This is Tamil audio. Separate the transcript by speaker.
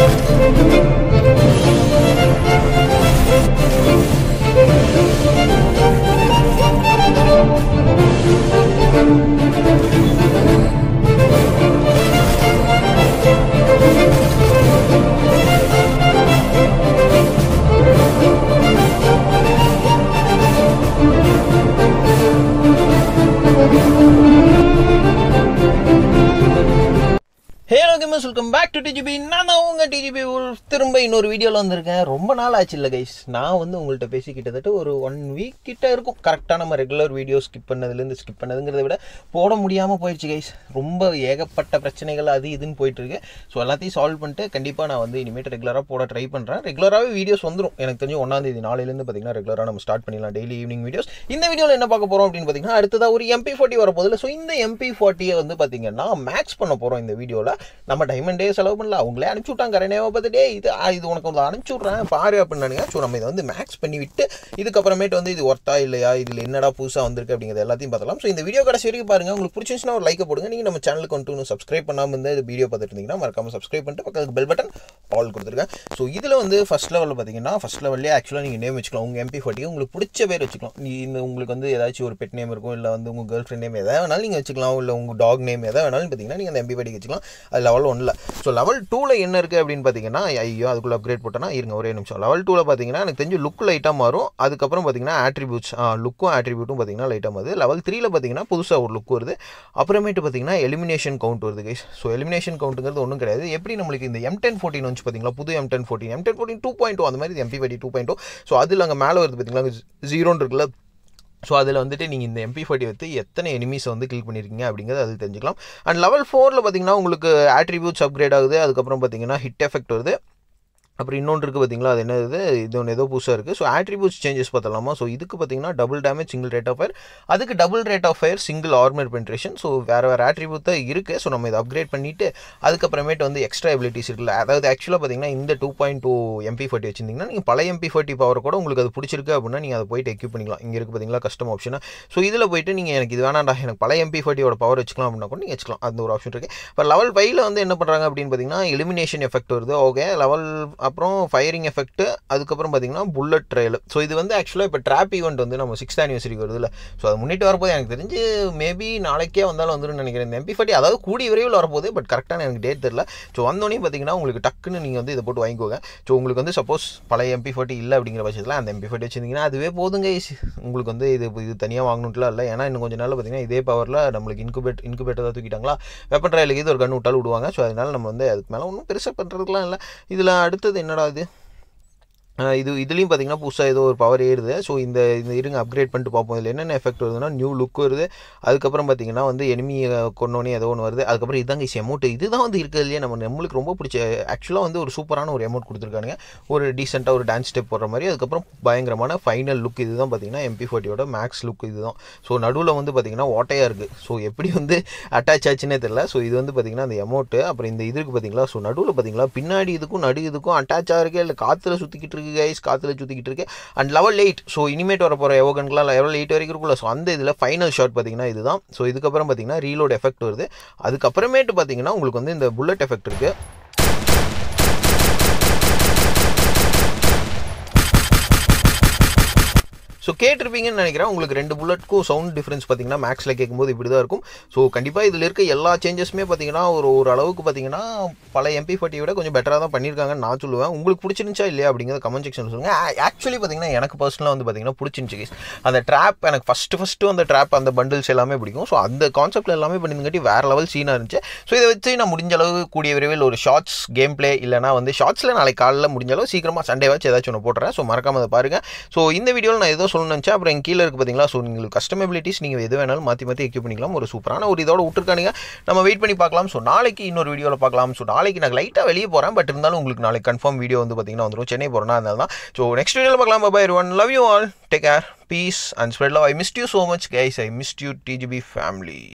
Speaker 1: Halo gamers welcome back to DGP நான் தான் உங்கள் டிஜிபி திரும்ப இன்னொரு வீடியோவில் வந்திருக்கேன் ரொம்ப நாள் ஆச்சு இல்லை கைஸ் நான் வந்து உங்கள்கிட்ட பேசி கிட்டத்தட்ட ஒரு ஒன் வீக் கிட்ட இருக்கும் கரெக்டாக நம்ம ரெகுலர் வீடியோ ஸ்கிப் பண்ணதுலேருந்து ஸ்கிப் பண்ணதுங்கிறத விட போட முடியாமல் போயிடுச்சு கைஸ் ரொம்ப ஏகப்பட்ட பிரச்சனைகள் அது இதுன்னு போயிட்டு இருக்கு ஸோ எல்லாத்தையும் சால்வ் பண்ணிட்டு கண்டிப்பாக நான் வந்து இனிமேட்டு ரெகுலராக போட ட்ரை பண்ணுறேன் ரெகுலராகவே வீடியோஸ் வந்துடும் எனக்கு தெரிஞ்சு ஒன்றாந்தேதி நாளையிலேருந்து பார்த்தீங்கன்னா ரெகுலராக நம்ம ஸ்டார்ட் பண்ணிடலாம் டெய்லி ஈவினிங் வீடியோஸ் இந்த வீடியோவில் என்ன பார்க்க போகிறோம் அப்படின்னு பார்த்தீங்கன்னா அடுத்ததாக ஒரு எம்பி ஃபார்ட்டி வரப்போதில்ல ஸோ இந்த எம்பி ஃபார்ட்டியை வந்து பார்த்தீங்கன்னா மேக்ஸ் பண்ண போகிறோம் இந்த வீடியோவில் நம்ம டைமண்டே செலவு பண்ணல அவங்களே அனுப்பிச்சு விட்டாங்க கரணையாக பார்த்துட்டே இது ஆ, இது உனக்கு வந்து அனுப்பிச்சு விட்றேன் பாரு அப்படின்னானுங்க ஸோ நம்ம இதை வந்து மேக்ஸ் பண்ணி விட்டு இதுக்கப்புறமேட்டு வந்து இது ஒர்த்தா இல்லையா இதில் என்னடா புதுசாக வந்திருக்கு அப்படிங்கிறது எல்லாத்தையும் பார்த்தலாம் ஸோ இந்த வீடியோ கடைசி வரைக்கும் பாருங்க உங்களுக்கு பிடிச்சிருந்துச்சுன்னா ஒரு லைக்கை போடுங்க நீங்கள் நம்ம சேனலுக்கு வந்துட்டு இன்னும் சப்ஸ்கிரைப் பண்ணாமல் இருந்து இந்த வீடியோ பார்த்துட்டு இருந்தீங்கன்னா மறக்காம சப்ஸ்கிரைப் பண்ணிட்டு பக்கத்துக்கு பெல் பட்டன் ஆல் கொடுத்துருக்கேன் ஸோ இதில் வந்து ஃபஸ்ட் லெவலில் பார்த்தீங்கன்னா ஃபஸ்ட் லெவல்லே ஆக்சுவலாக நீங்கள் நேம் வச்சுக்கலாம் உங்கள் எம்பி ஃபார்ட்டி உங்களுக்கு பிடிச்ச பேர் வச்சுக்கலாம் நீ இந்த உங்களுக்கு வந்து ஏதாச்சும் ஒரு பெட் நேம் இருக்கும் இல்லை வந்து உங்கள் கேர்ள் ஃப்ரெண்ட் நேம் எதாவது வேணாலும் நீங்கள் வச்சுக்கலாம் இல்லை உங்கள் டாக் நேம் எதாவது வேணாலும் பார்த்தீங்கன்னா நீங்கள் அந்த எம்பி ஃபார்ட்டி வச்சுக்கலாம் அது லெவல் ஒன்றில் ஸோ லெவல் டூவில் என்ன இருக்குது அப்படின்னு பார்த்தீங்கன்னா ஐயோ அதுக்குள்ளே அப்கிரேட் போட்டேன்னா இருங்க ஒரே நிமிஷம் லெவல் டூவில் பார்த்தீங்கன்னா எனக்கு தெரிஞ்சு லுக் லைட்டாக மாறும் அதுக்கப்புறம் பார்த்தீங்கன்னா ஆட்ரிபியூட்ஸ் லுக்கும் ஆட்ரிபியூட்டும் பார்த்தீங்கன்னா லைட்டாக மாறுது லெவல் த்ரீல பார்த்தீங்கன்னா புதுசாக ஒரு லுக் வருது அப்புறமேட்டு பார்த்தீங்கன்னா எலிமினேஷன் கவுண்ட் வருது கைஸ் ஸோ எலிமினேஷன் கவுண்ட்டுங்கிறது ஒன்றும் கிடையாது எப்படி நம்மளுக்கு இந்த எம் டென் ஃபோர்ட்டின் வந்து பார்த்தீங்களா புது M ten fourteen M ten fourteen two point அந்த மாதிரி MP forty two point so அதில் அங்கே மேலே வருது பார்த்தீங்களா ஜீரோன்னு இருக்குல்ல ஸோ அதில் வந்துட்டு நீங்கள் இந்த எம்பி ஃபார்ட்டி வந்து எத்தனை எனிமீஸை வந்து கில் பண்ணியிருக்கீங்க அப்படிங்கிறது அது தெரிஞ்சுக்கலாம் அண்ட் லெவல் ஃபோரில் பார்த்தீங்கன்னா உங்களுக்கு ஆட்ரிபியூட்ஸ் அப்கிரேட் ஆகுது அதுக்கப்புறம் பார்த்தீங்கன்னா ஹிட் எஃபெக்ட் வருது அப்புறம் இன்னொன்று இருக்குது பார்த்தீங்களா அது என்னது இது ஒன்று ஏதோ புதுசாக இருக்குது ஸோ ஆட்ரிபியூட்ஸ் சேஞ்சஸ் பார்த்தலாமா ஸோ இதுக்கு பார்த்தீங்கன்னா double damage single rate of fire அதுக்கு double rate of fire single armour penetration so வேறு வேறு ஆட்ரிபியூட் தான் இருக்குது ஸோ நம்ம இதை அப்கிரேட் பண்ணிவிட்டு அதுக்கப்புறமேட்டு வந்து எக்ஸ்ட்ரா எபிலிட்டிஸ் இருக்குல்ல அதாவது ஆக்சுவலாக பார்த்தீங்கன்னா இந்த two point two MP forty வச்சிருந்தீங்கன்னா நீங்கள் பழைய எம்பி ஃபார்ட்டி பவர் கூட உங்களுக்கு அது பிடிச்சிருக்கு அப்படின்னா நீங்கள் அதை போயிட்டு எக்யூப் பண்ணிக்கலாம் இங்கே இருக்குது பார்த்தீங்களா கஸ்டம் ஆப்ஷனாக ஸோ இதில் போயிட்டு நீங்கள் எனக்கு இது வேணாண்டா எனக்கு பழைய எம்பி ஃபார்ட்டியோட பவர் வச்சுக்கலாம் அப்படின்னா கூட நீங்கள் வச்சுக்கலாம் அந்த ஒரு ஆப்ஷன் இருக்குது இப்போ லெவல் ஃபைவ்ல வந்து என்ன பண்ணுறாங்க அப்படின்னு பார்த்தீங்கன்னா எலிமினேஷன் எஃபெக்ட் வருது ஓகே லெவல் அப்புறம் ஃபயரிங் எஃபெக்ட் அதுக்கப்புறம் பார்த்தீங்கன்னா புல்லட் ட்ரையல் ஸோ இது வந்து ஆக்சுவலாக இப்போ ட்ராப் ஈவெண்ட் வந்து நம்ம சிக்ஸ்த் ஆனிவர்சரிக்கு வருது இல்லை ஸோ அது முன்னிட்டு வரப்போது எனக்கு தெரிஞ்சு மேபி நாளைக்கே வந்தாலும் வந்துடும் நினைக்கிறேன் இந்த எம்பி ஃபார்ட்டி அதாவது கூடிய விரைவில் வரப்போகுது பட் கரெக்டான எனக்கு டேட் தெரியல ஸோ வந்தோடனே பார்த்தீங்கன்னா உங்களுக்கு டக்குன்னு நீங்கள் வந்து இதை போட்டு வாங்கிக்கோங்க ஸோ உங்களுக்கு வந்து சப்போஸ் பழைய எம்பி ஃபார்ட்டி இல்லை அப்படிங்கிற பட்சத்தில் அந்த எம்பி ஃபார்ட்டி வச்சிருந்தீங்கன்னா அதுவே போதுங்க easy. உங்களுக்கு வந்து இது இது தனியாக வாங்கணுட்டுலாம் இல்லை ஏன்னா இன்னும் கொஞ்சம் நாள் பார்த்தீங்கன்னா இதே பவரில் நம்மளுக்கு இன்குபேட் இன்குபேட்டர் தான் தூக்கிட்டாங்களா வெப்பன் ட்ரையலுக்கு இது ஒரு கன்று விட்டாலும் விடுவாங்க ஸோ அதனால நம்ம வந்து அதுக்கு மேலே ஒன்றும் பெருசாக பண்ணுறதுக்குலாம் இல்லை இதில் அடுத்தது என்னடா இது அஹ் இது இதுலேயும் பார்த்தீங்கன்னா புதுசாக ஏதோ ஒரு பவர் ஏறுது ஸோ இந்த இந்த இருங்க அப்கிரேட் பண்ணிட்டு பார்ப்போம் இதில் என்னென்ன எஃபெக்ட் வருதுன்னா நியூ லுக் வருது அதுக்கப்புறம் பார்த்தீங்கன்னா வந்து எனிமியை கொண்டோனே ஏதோ ஒன்று வருது அதுக்கப்புறம் இதாங்க இஸ் எமௌண்ட் இதுதான் வந்து இருக்கிறதுலையே நம்ம நம்மளுக்கு ரொம்ப பிடிச்ச ஆக்சுவலாக வந்து ஒரு சூப்பரான ஒரு எமௌண்ட் கொடுத்துருக்கானுங்க ஒரு டீசெண்டாக ஒரு டான்ஸ் ஸ்டெப் போடுற மாதிரி அதுக்கப்புறம் பயங்கரமான ஃபைனல் லுக் இதுதான் பார்த்தீங்கன்னா எம்பி ஃபார்ட்டியோட மேக்ஸ் லுக் இதுதான் ஸோ நடுவில் வந்து பார்த்தீங்கன்னா ஓட்டையாக இருக்குது ஸோ எப்படி வந்து அட்டாச் ஆச்சுன்னே தெரியல ஸோ இது வந்து பார்த்தீங்கன்னா அந்த எமௌண்ட்டு அப்புறம் இந்த இது இருக்குது பார்த்தீங்களா ஸோ நடுவில் பார்த்தீங்களா பின்னாடி இதுக்கும் நடு இதுக்கும் அட்டாச் ஆகிருக்கே இல்லை காற்றுல சுற்றிக்கிட்டு இருக்கு கைஸ் காற்றுல சுற்றிக்கிட்டு இருக்கு அண்ட் லெவல் எயிட் ஸோ இனிமேட் வர போகிற எவோகன்கெலாம் லெவல் எயிட் வரைக்கும் இருக்குல்ல ஸோ அந்த இதில் ஃபைனல் ஷாட் பார்த்தீங்கன்னா இதுதான் ஸோ இதுக்கப்புறம் பார்த்தீங்கன்னா ரீலோட் எஃபெக்ட் வருது அதுக்கப்புறமேட்டு பார்த்தீங்கன்னா உங்களுக்கு வந்து இந்த புல்லட் எஃபெக்ட் இருக்குது ஸோ கேட்டிருப்பீங்கன்னு நினைக்கிறேன் உங்களுக்கு ரெண்டு புல்லட்க்கும் சவுண்ட் டிஃப்ரென்ஸ் பார்த்தீங்கன்னா மேக்ஸில் கேட்கும்போது இப்படி தான் இருக்கும் ஸோ கண்டிப்பாக இதில் இருக்க எல்லா சேஞ்சஸுமே பார்த்தீங்கன்னா ஒரு ஒரு அளவுக்கு பார்த்தீங்கன்னா பல எம்பி ஃபார்ட்டி விட கொஞ்சம் பெட்டராக தான் பண்ணியிருக்காங்கன்னு நான் சொல்லுவேன் உங்களுக்கு பிடிச்சிருந்துச்சா இல்லையா அப்படிங்கிறத கமெண்ட் செக்ஷன் சொல்லுங்கள் ஆக்சுவலி பார்த்தீங்கன்னா எனக்கு பர்சனலாக வந்து பார்த்தீங்கன்னா பிடிச்சிருந்துச்சு guys. அந்த ட்ராப் எனக்கு ஃபஸ்ட்டு ஃபஸ்ட்டு அந்த ட்ராப் அந்த பண்டில்ஸ் எல்லாமே பிடிக்கும் ஸோ அந்த கான்செப்ட்டில் எல்லாமே பண்ணியிருந்தாட்டி வேறு லெவல் சீனாக இருந்துச்சு ஸோ இதை வச்சு நான் முடிஞ்ச அளவு கூடிய விரைவில் ஒரு ஷார்ட்ஸ் கேம் பிளே இல்லைனா வந்து ஷார்ட்ஸில் நாளைக்கு காலையில் முடிஞ்ச அளவு சீக்கிரமாக சண்டே வச்சு ஏதாச்சும் ஒன்று போட்டுறேன் ஸோ மறக்காம அதை பாருங்கள் ஸோ இந்த வீடியோவில் நான் ஏதோ சொல்லணும்னு நினச்சேன் அப்புறம் இங்க கீழே இருக்குது பார்த்தீங்களா ஸோ உங்களுக்கு கஸ்டமபிலிட்டிஸ் நீங்கள் எது வேணாலும் மாற்றி மாற்றி எக்யூப் பண்ணிக்கலாம் ஒரு சூப்பரான ஒரு இதோட விட்டுருக்கானுங்க நம்ம வெயிட் பண்ணி பார்க்கலாம் ஸோ நாளைக்கு இன்னொரு வீடியோவில் பார்க்கலாம் ஸோ நாளைக்கு நான் லைட்டாக வெளியே போகிறேன் பட் இருந்தாலும் உங்களுக்கு நாளைக்கு கன்ஃபார்ம் வீடியோ வந்து பார்த்தீங்கன்னா வந்துடும் சென்னை போகிறேன்னா அதனால தான் ஸோ நெக்ஸ்ட் வீடியோவில் பார்க்கலாம் bye one love you all take care peace and spread love I missed you so much guys I missed you DGP family